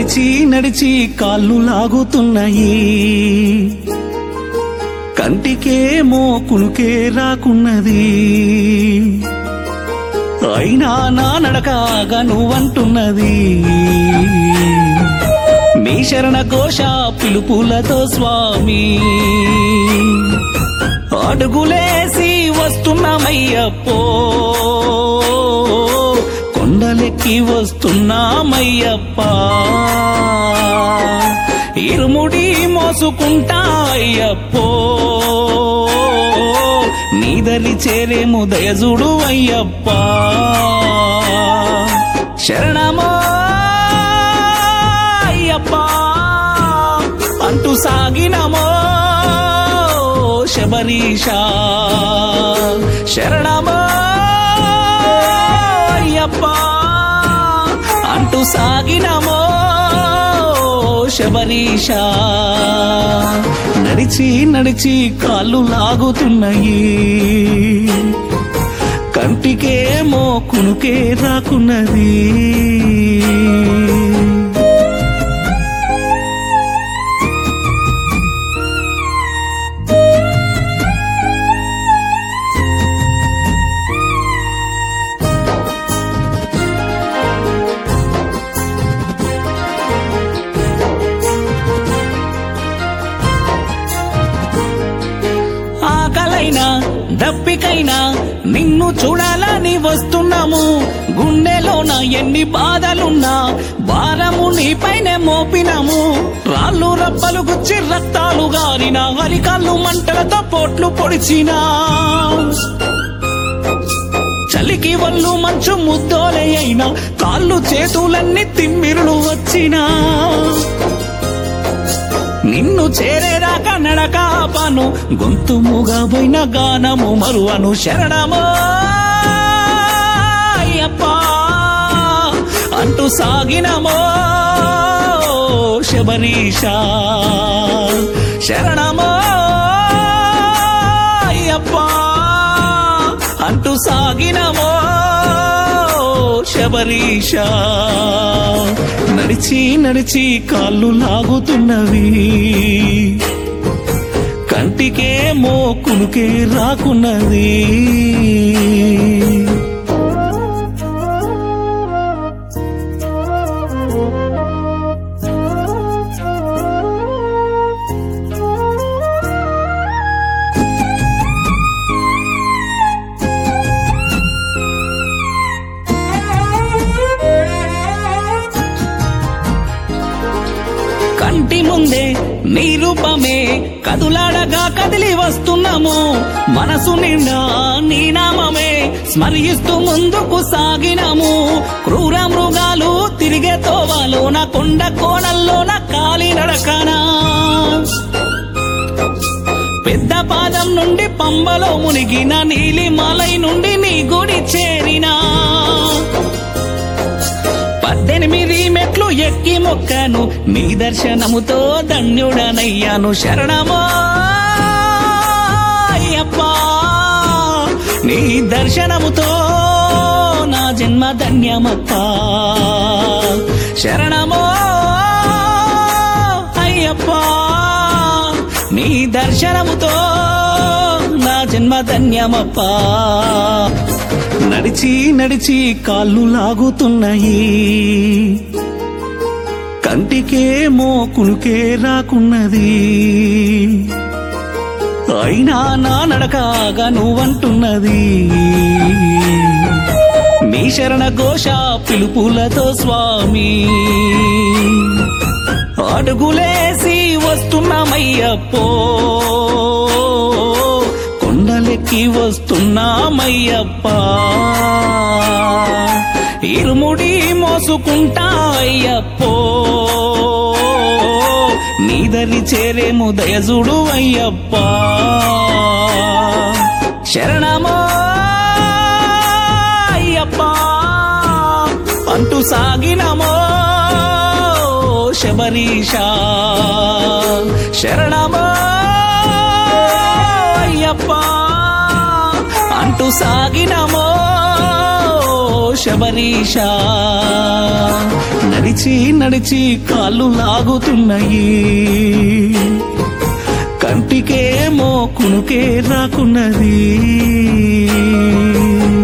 నడిచి నడిచి కాళ్ళు లాగుతున్నాయి కంటికేమో కునుకే రాకున్నది అయినా నా నడకాగా నువ్వంటున్నది నీ శరణ ఘోష పిలుపులతో స్వామి అడుగులేసి వస్తున్నామయ్యప్పో కొండలెక్కి వస్తున్నామయ్యప్ప ఇరుముడి మోసుకుంటా అయ్యప్పో నీదరి చేరేము దయజుడు అయ్యప్ప శరణమో అయ్యప్ప అంటూ సాగినమో శబరీష శరణమో అయ్యప్ప అంటూ సాగినమో శబరీష నడిచి నడిచి కాళ్ళు లాగుతున్నాయి కంటికేమో కునుకే రాకున్నది ఆకలైనా దప్పికైనా నిన్ను చూడాలని వస్తున్నాము గుండెలోన ఎన్ని బాధలున్నా భారము నీపైనే మోపినాము రాళ్ళు రప్పలు గుచ్చి రక్తాలు గారిన అరికాళ్ళు మంటలతో పోట్లు పొడిచినా చలికి వల్లు మంచు ముద్దోలే అయినా కాళ్ళు చేతులన్నీ తిమ్మిరులు వచ్చినా నిన్ను చేరేదాకా నడకాపను గొంతు మూగబోయిన గానము మరువను శరణమో అయ్యప్ప అంటూ సాగినమో శబరీష శరణమో అయ్యప్ప అంటూ సాగినమో శబరీష నడిచి నడిచి కాళ్ళు లాగుతున్నవి కంటికేమో కునుకే రాకున్నది కంటి ముందే నీ రూపమే కదులాడగా కదిలి వస్తున్నాము మనసు నిండా నీ నామమే స్మరిస్తూ ముందుకు సాగినాము క్రూర మృగాలు తిరిగే తోవలోన కొండ కోణల్లోన కాలి నడకనా పెద్ద పాదం నుండి పంబలో మునిగిన నీలిమలై నుండి నీ గుడి చేరినా పద్దెనిమిది మెట్లు ఎక్కి మొక్కను నీ దర్శనముతో ధన్యుడనయ్యాను శరణమో అయ్యప్ప నీ దర్శనముతో నా జన్మ ధన్యమప్ప శరణమో అయ్యప్ప నీ దర్శనముతో నా జన్మ ధన్యమప్ప నడిచి నడిచి కాళ్ళు లాగుతున్నాయి కంటికేమో కునుకే రాకున్నది అయినా నా నడకాగా నువ్వంటున్నది నీ శరణ ఘోష పిలుపులతో స్వామి అడుగులేసి వస్తున్నామయ్యప్పో కొండలెక్కి వస్తున్నామయ్యప్ప ఇరుముడి మోసుకుంటా అయ్యప్పో నీదరి చేరేము దయజుడు అయ్యప్ప శరణమో అయ్యప్ప అంటూ సాగినమో శబరీష శరణమో అయ్యప్ప అంటూ సాగినమో శబరీష నడిచి నడిచి కాళ్ళు లాగుతున్నాయి కంటికేమో కునుకే రాకున్నది